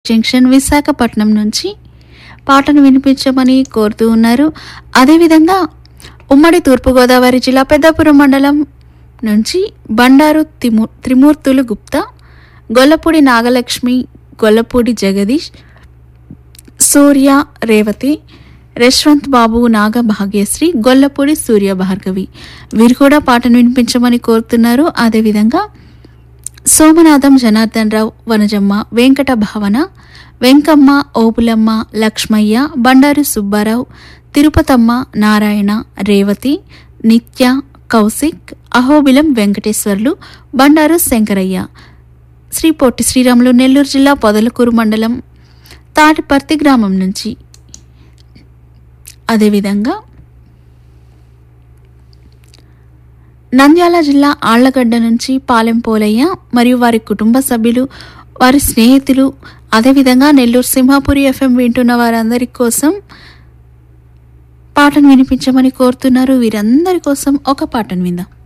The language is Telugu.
జంక్షన్ విశాఖపట్నం నుంచి పాటను వినిపించమని కోరుతూ ఉన్నారు అదేవిధంగా ఉమ్మడి తూర్పుగోదావరి జిల్లా పెద్దాపురం మండలం నుంచి బండారు తిము త్రిమూర్తులు గుప్తా గొల్లపూడి నాగలక్ష్మి గొల్లపూడి జగదీష్ సూర్య రేవతి యశ్వంత్ బాబు నాగ భాగ్యశ్రీ గొల్లపూడి సూర్య భార్గవి వీరు కూడా పాటను వినిపించమని కోరుతున్నారు అదేవిధంగా సోమనాథం జనార్దన్ రావు వనజమ్మ వెంకట భావన వెంకమ్మ ఓపులమ్మ లక్ష్మయ్య బండారు సుబ్బారావు తిరుపతమ్మ నారాయణ రేవతి నిత్య కౌశిక్ అహోబిలం వెంకటేశ్వర్లు బండారు శంకరయ్య శ్రీ పొట్టి శ్రీరాములు నెల్లూరు జిల్లా పొదలకూరు మండలం తాటిపర్తి గ్రామం నుంచి అదేవిధంగా నంద్యాల జిల్లా ఆళ్లగడ్డ నుంచి పాలెం పోలయ్య మరియు వారి కుటుంబ సభ్యులు వారి స్నేహితులు అదేవిధంగా నెల్లూరు సింహాపురి ఎఫ్ఎం వింటున్న వారందరి కోసం పాటను వినిపించమని కోరుతున్నారు వీరందరి కోసం ఒక పాటను విందాం